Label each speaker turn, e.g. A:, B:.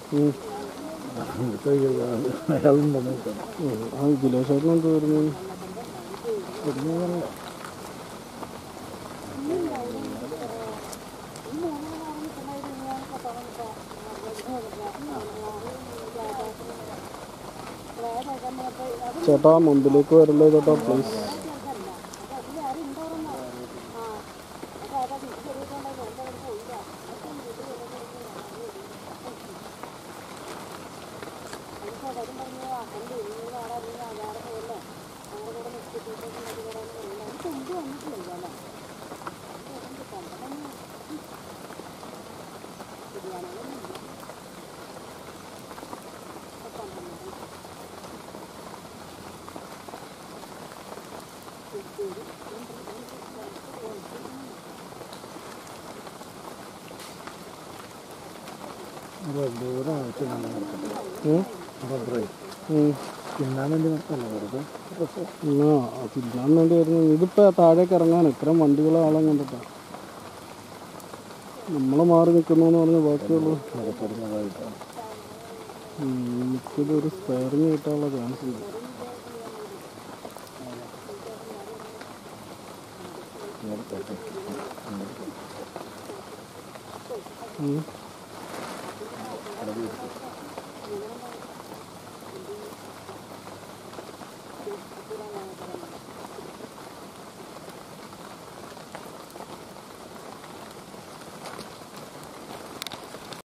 A: ഉം.
B: അയാളുണ്ടെന്ന്
A: ഉം. ആ ജിലേഷേട്ടൻ എന്ത് വരുന്നു ചേട്ടാ മുമ്പിലേക്ക് വരല്ലേ ചേട്ടാ പ്ലീസ്
B: ദൂരം ആവശ്യമാണ്
A: ഉം.
B: റബ്ബറേ
A: ഉം.
B: തിന്നാൻ വേണ്ടി നിർത്തല്ല വെറുതെ
A: ആ തിന്നാൻ വേണ്ടി വരുന്നു ഇതിപ്പോ താഴേക്ക് ഇറങ്ങാൻ ഇത്രയും വണ്ടികളെ ആളെ കണ്ടിട്ടാ നമ്മള് മാറി നിൽക്കുന്നു എന്ന് പറഞ്ഞ് ബാക്കിയുള്ളൂ
B: നിരപ്പെടുന്നതായിട്ടാണ്
A: എനിക്കിതൊരു സ്പെയറിങ് കിട്ടാനുള്ള ചാൻസ് ഉണ്ട് ഉം.